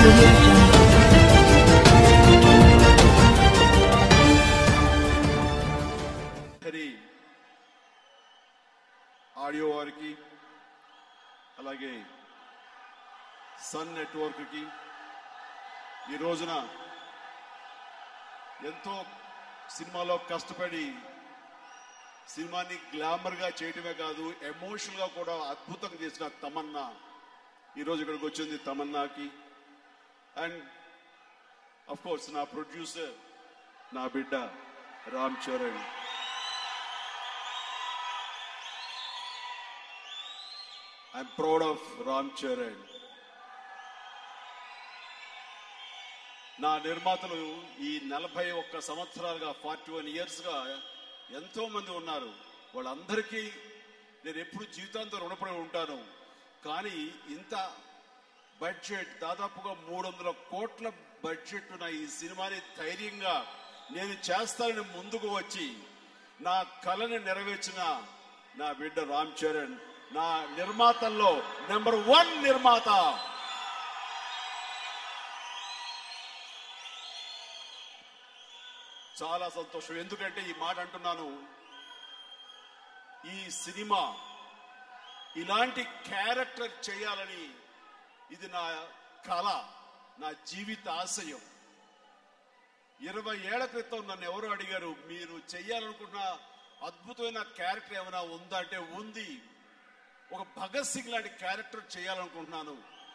audio jungle. Hari audio వారికి అలాగే sun నెట్వర్క్కి ఈ రోజున ఎంతో సినిమాలో కష్టపడి సినిమాని గ్లామర్గా చేయటమే కాదు ఎమోషనల్గా కూడా అద్భుతంగా చేసిన తమన్నా ఈరోజు ఇక్కడికి వచ్చింది తమన్నాకి అండ్ అఫ్ కోర్స్ నా ప్రొడ్యూసర్ నా బిడ్డ Ram Charan I'm proud of Ram Charan నా నిర్మాతలు ఈ నలభై ఒక్క సంవత్సరాలుగా ఫార్టీ వన్ ఇయర్స్ గా ఎంతో మంది ఉన్నారు వాళ్ళందరికీ నేను ఎప్పుడు జీవితాంతం రుణపడి ఉంటాను కానీ ఇంత బడ్జెట్ దాదాపుగా మూడు వందల కోట్ల బడ్జెట్ ఉన్న ఈ సినిమాని ధైర్యంగా నేను చేస్తానని ముందుకు వచ్చి నా కళని నెరవేర్చిన నా బిడ్డ రామ్ చరణ్ నా నిర్మాతల్లో నెంబర్ వన్ నిర్మాత చాలా సంతోషం ఎందుకంటే ఈ మాట అంటున్నాను ఈ సినిమా ఇలాంటి క్యారెక్టర్ చేయాలని ఇది నా కళ నా జీవిత ఆశయం ఇరవై ఏళ్ల క్రితం నన్ను ఎవరు అడిగారు మీరు చెయ్యాలనుకున్న అద్భుతమైన క్యారెక్టర్ ఏమైనా ఉందా అంటే ఉంది ఒక భగత్ సింగ్ లాంటి క్యారెక్టర్ చేయాలనుకుంటున్నాను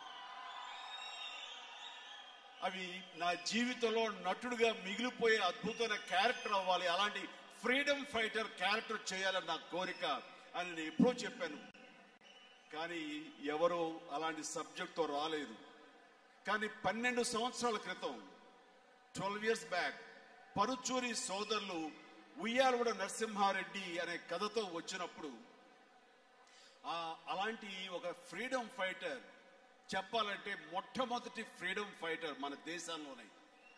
అవి నా జీవితంలో నటుడుగా మిగిలిపోయే అద్భుతమైన క్యారెక్టర్ అవ్వాలి అలాంటి ఫ్రీడమ్ ఫైటర్ క్యారెక్టర్ చేయాలని నా కోరిక అని నేను ఎప్పుడో చెప్పాను కానీ ఎవరు అలాంటి సబ్జెక్ట్తో రాలేదు కానీ పన్నెండు సంవత్సరాల క్రితం ట్వెల్వ్ ఇయర్స్ బ్యాక్ పరుచూరి సోదరులు ఉయ్యాలగూడ నరసింహారెడ్డి అనే కథతో వచ్చినప్పుడు ఆ అలాంటి ఒక ఫ్రీడమ్ ఫైటర్ చెప్పాలంటే మొట్టమొదటి ఫ్రీడమ్ ఫైటర్ మన దేశంలోనే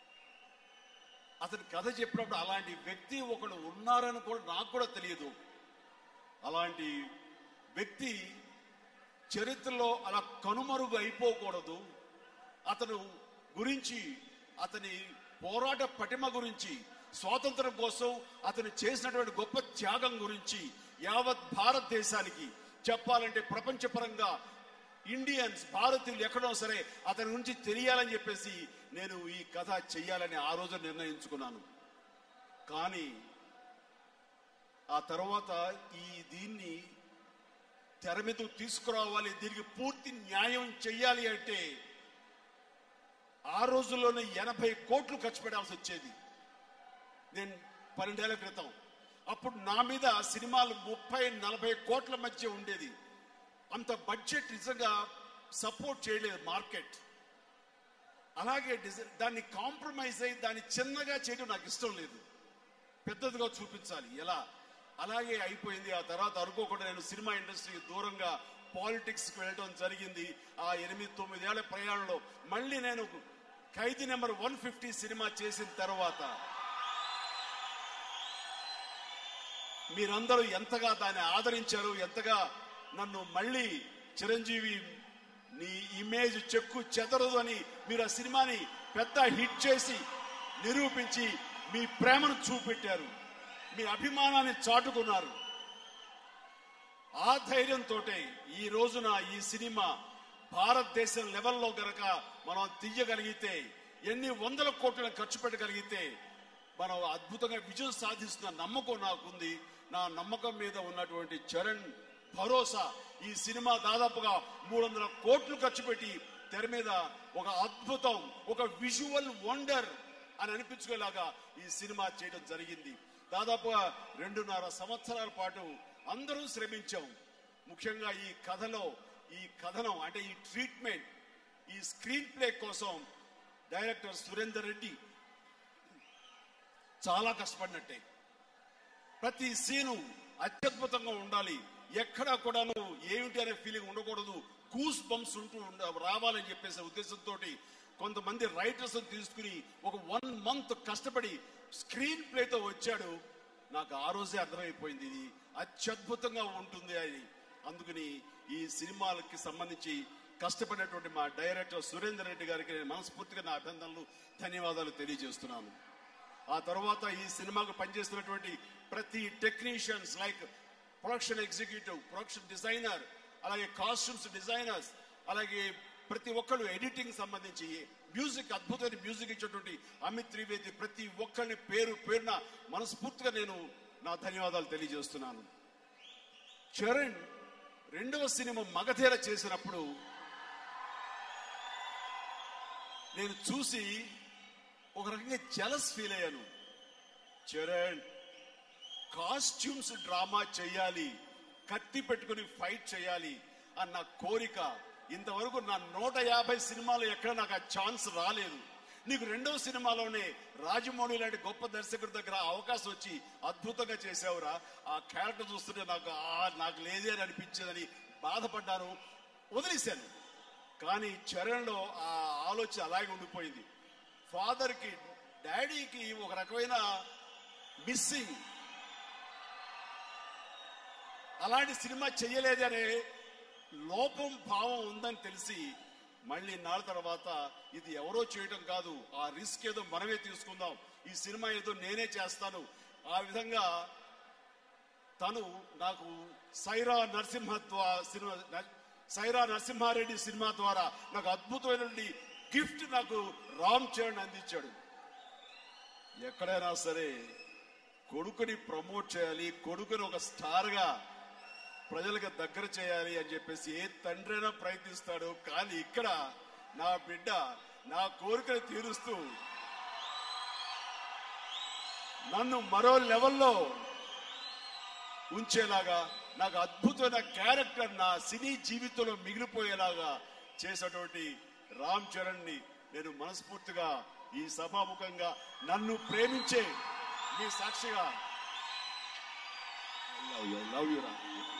అతని కథ చెప్పినప్పుడు అలాంటి వ్యక్తి ఒకడు ఉన్నారని కూడా నాకు కూడా తెలియదు అలాంటి వ్యక్తి చరిత్రలో అలా కనుమరుగు అయిపోకూడదు అతను గురించి అతని పోరాట పటిమ గురించి స్వాతంత్రం కోసం అతను చేసినటువంటి గొప్ప త్యాగం గురించి యావత్ భారతదేశానికి చెప్పాలంటే ప్రపంచపరంగా ఇండియన్స్ భారతీయులు ఎక్కడో సరే అతని గురించి తెలియాలని చెప్పేసి నేను ఈ కథ చెయ్యాలని ఆ రోజు నిర్ణయించుకున్నాను కానీ ఆ తర్వాత ఈ దీన్ని తెర మీద తీసుకురావాలి దీనికి పూర్తి న్యాయం చెయ్యాలి అంటే ఆ రోజుల్లోనే ఎనభై కోట్లు ఖర్చు పెట్టాల్సి వచ్చేది నేను పన్నెండేళ్ల క్రితం అప్పుడు నా మీద సినిమాలు ముప్పై నలభై కోట్ల మధ్య ఉండేది అంత బడ్జెట్ నిజంగా సపోర్ట్ చేయలేదు మార్కెట్ అలాగే డిజై- దాన్ని కాంప్రమైజ్ అయ్యి దాన్ని చిన్నగా చేయడం నాకు ఇష్టం లేదు పెద్దదిగా చూపించాలి ఎలా అలాగే అయిపోయింది ఆ తర్వాత అనుకోకుండా నేను సినిమా ఇండస్ట్రీకి దూరంగా పాలిటిక్స్ కి వెళ్ళడం జరిగింది ఆ ఎనిమిది తొమ్మిదేళ్ల ప్రయాణంలో మళ్ళీ నేను ఖైదీ నెంబర్ వన్ ఫిఫ్టీ సినిమా చేసిన తర్వాత మీరందరూ ఎంతగా దాన్ని ఆదరించారు ఎంతగా నన్ను మళ్ళీ చిరంజీవి నీ ఇమేజ్ చెక్కు చెదరదు అని మీరు ఆ సినిమాని పెద్ద హిట్ చేసి నిరూపించి మీ ప్రేమను చూపెట్టారు మీ అభిమానాన్ని చాటుకున్నారు ఆ ధైర్యంతో ఈ రోజున ఈ సినిమా భారతదేశం లెవెల్లో గనక మనం తీయగలిగితే ఎన్ని వందల కోట్లను ఖర్చు పెట్టగలిగితే మనం అద్భుతంగా విజయం సాధిస్తున్న నమ్మకం నాకుంది నా నమ్మకం మీద ఉన్నటువంటి చరణ్ భరోసా ఈ సినిమా దాదాపుగా మూడు వందల కోట్లు ఖర్చు పెట్టి తెర మీద ఒక అద్భుతం ఒక విజువల్ వండర్ అని అనిపించుకునేలాగా ఈ సినిమా చేయడం జరిగింది దాదాపుగా రెండున్నర సంవత్సరాల పాటు అందరూ శ్రమించాం ముఖ్యంగా ఈ కథలో ఈ కథనం అంటే ఈ ట్రీట్మెంట్ ఈ స్క్రీన్ ప్లే కోసం డైరెక్టర్ సురేందర్ రెడ్డి చాలా కష్టపడినట్టే ప్రతి సీను అత్యద్భుతంగా ఉండాలి ఎక్కడా కూడాను ఏమిటి అనే ఫీలింగ్ ఉండకూడదు కూస్ బంప్స్ ఉంటూ ఉండ- రావాలని చెప్పేసి ఉద్దేశంతో కొంతమంది రైటర్స్ తీసుకుని ఒక వన్ మంత్ కష్టపడి స్క్రీన్ ప్లేతో వచ్చాడు నాకు ఆ రోజే అర్థమైపోయింది ఇది అత్యద్భుతంగా ఉంటుంది అని అందుకని ఈ సినిమాలకి సంబంధించి కష్టపడినటువంటి మా డైరెక్టర్ సురేందర్ రెడ్డి గారికి నేను మనస్ఫూర్తిగా నా అభినందనలు ధన్యవాదాలు తెలియజేస్తున్నాను ఆ తర్వాత ఈ సినిమాకు పనిచేస్తున్నటువంటి ప్రతి technicians like production executive production designer అలాగే కాస్ట్యూమ్స్ డిజైనర్స్ అలాగే ప్రతి ఒక్కరు ఎడిటింగ్ సంబంధించి మ్యూజిక్ అద్భుతమైన మ్యూజిక్ ఇచ్చేటువంటి అమిత్ త్రివేది ప్రతి ఒక్కరిని పేరు పేరున మనస్ఫూర్తిగా నేను నా ధన్యవాదాలు తెలియజేస్తున్నాను చరణ్ రెండవ సినిమా మగధీర చేసినప్పుడు నేను చూసి ఒక రకంగా జలస్ ఫీల్ అయ్యాను చరణ్ కాస్ట్యూమ్స్ డ్రామా చేయాలి కత్తి పెట్టుకుని ఫైట్ చేయాలి అన్న కోరిక ఇంతవరకు నా నూట యాభై సినిమాలు ఎక్కడ నాకు ఆ ఛాన్స్ రాలేదు నీకు రెండవ సినిమాలోనే రాజమౌళి లాంటి గొప్ప దర్శకుడి దగ్గర అవకాశం వచ్చి అద్భుతంగా చేసావురా ఆ క్యారెక్టర్ చూస్తుంటే నాకు ఆ నాకు లేదే అని అనిపించేదని బాధపడ్డాను వదిలేశాను కానీ చరణ్లో ఆ ఆలోచన అలాగే ఉండిపోయింది ఫాదర్కి డాడీకి ఒక రకమైన మిస్సింగ్ అలాంటి సినిమా చెయ్యలేదనే లోపం భావం ఉందని తెలిసి మళ్ళీ నాలుగు తర్వాత ఇది ఎవరో చేయటం కాదు ఆ రిస్క్ ఏదో మనమే తీసుకుందాం ఈ సినిమా ఏదో నేనే చేస్తాను ఆ విధంగా తను నాకు సైరా నరసింహ ద్వా- సినిమా న- సైరా నరసింహారెడ్డి సినిమా ద్వారా నాకు అద్భుతమైనటువంటి గిఫ్ట్ నాకు రామ్ చరణ్ అందించాడు ఎక్కడైనా సరే కొడుకుని ప్రమోట్ చేయాలి కొడుకుని ఒక స్టార్ గా ప్రజలకు దగ్గర చేయాలి అని చెప్పేసి ఏ తండ్రైనా ప్రయత్నిస్తాడు కానీ ఇక్కడ నా బిడ్డ నా కోరికను తీరుస్తూ నన్ను మరో లెవెల్లో ఉంచేలాగా నాకు అద్భుతమైన క్యారెక్టర్ నా సినీ జీవితంలో మిగిలిపోయేలాగా చేసినటువంటి రామ్ చరణ్ ని నేను మనస్ఫూర్తిగా ఈ సభాముఖంగా నన్ను ప్రేమించే మీ సాక్షిగా లవ్ యూ లవ్ యూ రా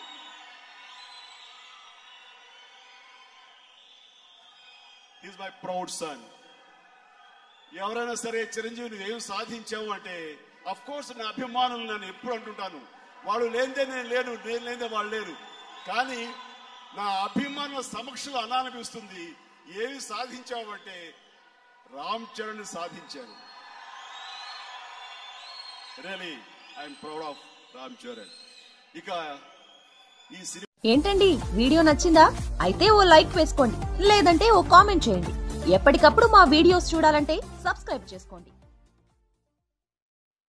ఈజ్ మై ప్రౌడ్ సన్ ఎవరైనా సరే చిరంజీవి నువ్వు ఏం సాధించావు అంటే అఫ్ కోర్స్ నా అభిమానులు నేను ఎప్పుడు అంటుంటాను వాళ్ళు లేనిదే నేను లేను నేను లేనిదే వాళ్ళు లేరు కానీ నా అభిమానుల సమక్షంలో అనాలనిపిస్తుంది ఏమి సాధించావు అంటే రామ్ చరణ్ సాధించాను really I'm proud of Ram Charan ఇక ఈ సినిమా ఏంటండి వీడియో నచ్చిందా అయితే ఓ లైక్ వేసుకోండి లేదంటే ఓ కామెంట్ చేయండి ఎప్పటికప్పుడు మా వీడియోస్ చూడాలంటే సబ్స్క్రైబ్ చేసుకోండి